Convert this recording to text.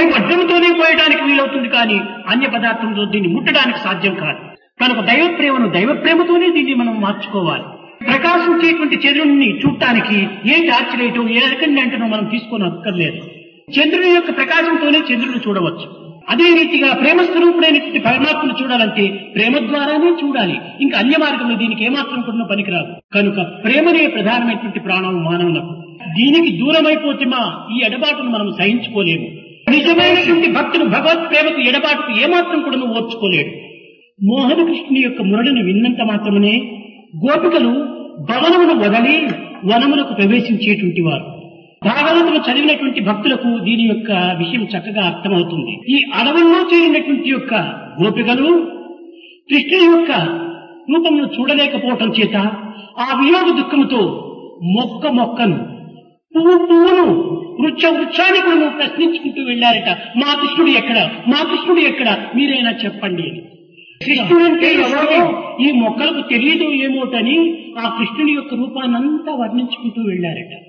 వజ్రంతోనే పోయడానికి వీలవుతుంది కానీ అన్య పదార్థంతో దీన్ని ముట్టడానికి సాధ్యం కాదు కనుక దైవ ప్రేమను దైవ ప్రేమతోనే దీన్ని మనం మార్చుకోవాలి ప్రకాశించేటువంటి చంద్రుడిని చూడటానికి ఏ టార్చ్ లైట్ ఏ అరకండి మనం తీసుకొని అక్కర్లేదు చంద్రుని యొక్క ప్రకాశంతోనే చంద్రుడు చూడవచ్చు అదే రీతిగా ప్రేమ స్వరూపుడైనటువంటి పరమాత్మను చూడాలంటే ప్రేమ ద్వారానే చూడాలి ఇంకా అన్య మార్గంలో దీనికి ఏమాత్రం కూడా పనికిరాదు కనుక ప్రేమనే ప్రధానమైనటువంటి ప్రాణం మానవులకు దీనికి దూరమైపోతే మా ఈ ఎడబాటును మనం సహించుకోలేము నిజమైనటువంటి భక్తులు భగవత్ ప్రేమకు ఎడబాటుకు ఏమాత్రం కూడా ఓర్చుకోలేడు మోహన కృష్ణుని యొక్క మురళిని విన్నంత మాత్రమే గోపికలు భవనమును వదలి వనములకు ప్రవేశించేటువంటి వారు భాగవతులు చదివినటువంటి భక్తులకు దీని యొక్క విషయం చక్కగా అర్థమవుతుంది ఈ అడవుల్లో చేరినటువంటి యొక్క గోపికలు కృష్ణుని యొక్క రూపమును చూడలేకపోవటం చేత ఆ వియోగ దుఃఖముతో మొక్క మొక్కను పువ్వు పువ్వును వృక్ష వృక్షాన్ని కూడా నువ్వు ప్రశ్నించుకుంటూ వెళ్ళారట మా కృష్ణుడు ఎక్కడ మా కృష్ణుడు ఎక్కడ మీరైనా చెప్పండి అని కృష్ణుడంటే ఎవరో ఈ మొక్కలకు తెలియదు ఏమోటని ఆ కృష్ణుని యొక్క రూపాన్నంతా వర్ణించుకుంటూ వెళ్ళారట